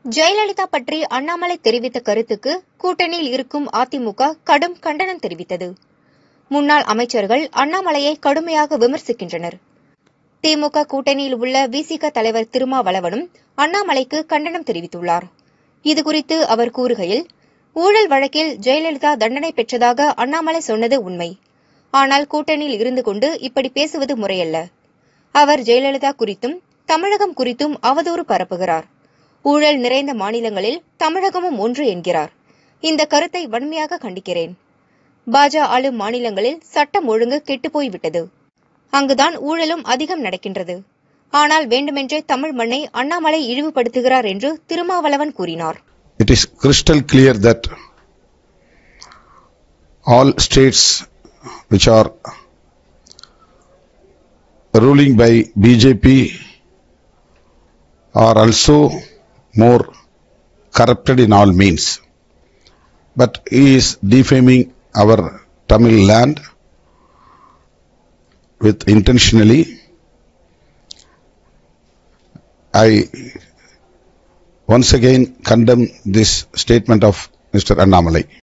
ஜெயலலிதா பற்றி அண்ணாமலை தெரிவித்த கருத்துக்கு கூட்டணியில் இருக்கும் அதிமுக கடும் கண்டனம் தெரிவித்தது முன்னாள் அமைச்சர்கள் அண்ணாமலையை கடுமையாக விமர்சிக்கின்றனர் திமுக கூட்டணியில் உள்ள விசிக தலைவர் திருமாவளவனும் அண்ணாமலைக்கு கண்டனம் தெரிவித்துள்ளார் இதுகுறித்து அவர் கூறுகையில் ஊழல் வழக்கில் ஜெயலலிதா தண்டனை பெற்றதாக அண்ணாமலை சொன்னது உண்மை ஆனால் கூட்டணியில் இருந்து கொண்டு இப்படி பேசுவது முறையல்ல அவர் ஜெயலலிதா குறித்தும் தமிழகம் குறித்தும் அவதூறு பரப்புகிறார் ஊழல் நிறைந்த மாநிலங்களில் தமிழகமும் ஒன்று என்கிறார் இந்த கருத்தை வன்மையாக கண்டிக்கிறேன் பாஜ ஆளும் மாநிலங்களில் சட்டம் ஒழுங்கு கெட்டுப்போய்விட்டது அங்குதான் ஊழலும் அதிகம் நடக்கின்றது ஆனால் வேண்டுமென்றே தமிழ் மண்ணை அண்ணாமலை இழிவுபடுத்துகிறார் என்று திருமாவளவன் கூறினார் It is crystal clear that all states which are ruling by BJP are also more corrupted in all means. But he is defaming our Tamil land with intentionally. I once again condemn this statement of Mr. Annamalai.